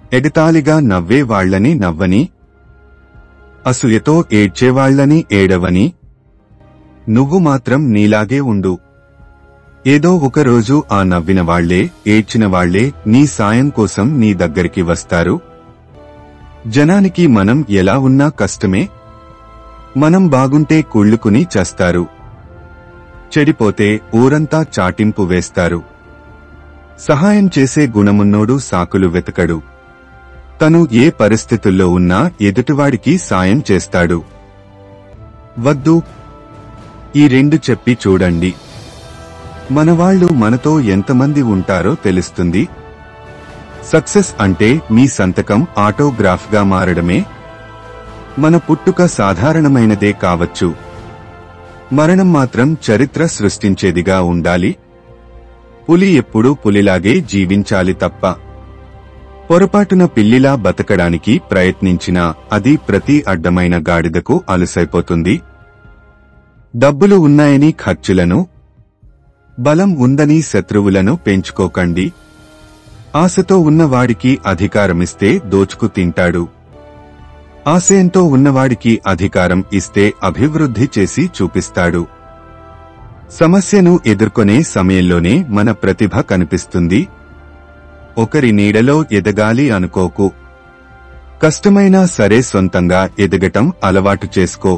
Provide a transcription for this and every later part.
ఎగతాళిగా నవ్వే వాళ్ళని నవ్వని అసూయతో ఏడ్చేవాళ్లని ఏడవని నువ్వు మాత్రం నీలాగే ఉండు ఏదో ఒక రోజు ఆ నవ్విన వాళ్లే ఏడ్చిన వాళ్లే నీ సాయం కోసం నీ దగ్గరికి వస్తారు జనానికి మనం ఎలా ఉన్నా కష్టమే మనం బాగుంటే కుళ్ళుకుని చస్తారు చెడిపోతే ఊరంతా చాటింపు వేస్తారు సహాయం చేసే గుణమున్నోడు సాకులు వెతకడు తను ఏ పరిస్థితుల్లో ఉన్నా ఎదుటివాడికి సాయం చేస్తాడు వద్దు ఈ రెండు చెప్పి చూడండి మనవాళ్లు మనతో ఎంతమంది ఉంటారో తెలుస్తుంది సక్సెస్ అంటే మీ సంతకం ఆటోగ్రాఫ్గా మారడమే మన పుట్టుక సాధారణమైనదే కావచ్చు మరణం మాత్రం చరిత్ర సృష్టించేదిగా ఉండాలి పులి ఎప్పుడూ పులిలాగే జీవించాలి తప్ప పొరపాటున పిల్లిలా బతకడానికి ప్రయత్నించినా అది ప్రతి అడ్డమైన గాడిదకు అలుసైపోతుంది డబ్బులు ఉన్నాయని ఖర్చులను బలం ఉందని శత్రువులను పెంచుకోకండి ఆశతో ఉన్నవాడికి అధికారమిస్తే దోచుకు తింటాడు ఆశయంతో ఉన్నవాడికి అధికారం ఇస్తే అభివృద్ధి చేసి చూపిస్తాడు సమస్యను ఎదుర్కొనే సమయంలోనే మన ప్రతిభ కనిపిస్తుంది ఒకరి నీడలో ఎదగాలి అనుకోకు కష్టమైనా సరే సొంతంగా ఎదగటం అలవాటు చేసుకో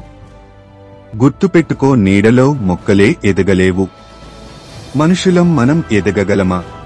గుర్తుపెట్టుకో నీడలో మొక్కలే ఎదగలేవు మనుషులం మనం ఎదగగలమా